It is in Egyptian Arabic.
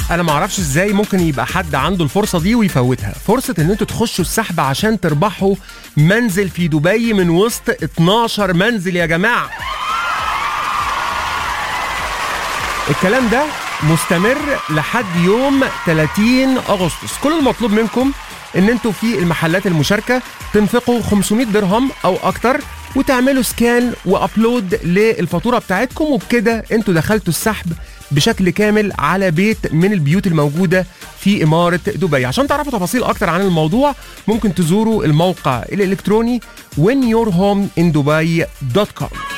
انا ما اعرفش ازاي ممكن يبقى حد عنده الفرصه دي ويفوتها فرصه ان انتوا تخشوا السحب عشان تربحوا منزل في دبي من وسط 12 منزل يا جماعه الكلام ده مستمر لحد يوم 30 اغسطس كل المطلوب منكم ان انتوا في المحلات المشاركه تنفقوا 500 درهم او اكتر وتعملوا سكان وابلود للفاتوره بتاعتكم وبكده انتوا دخلتوا السحب بشكل كامل على بيت من البيوت الموجوده في اماره دبي عشان تعرفوا تفاصيل اكتر عن الموضوع ممكن تزوروا الموقع الالكتروني whenyourhomeindubai.com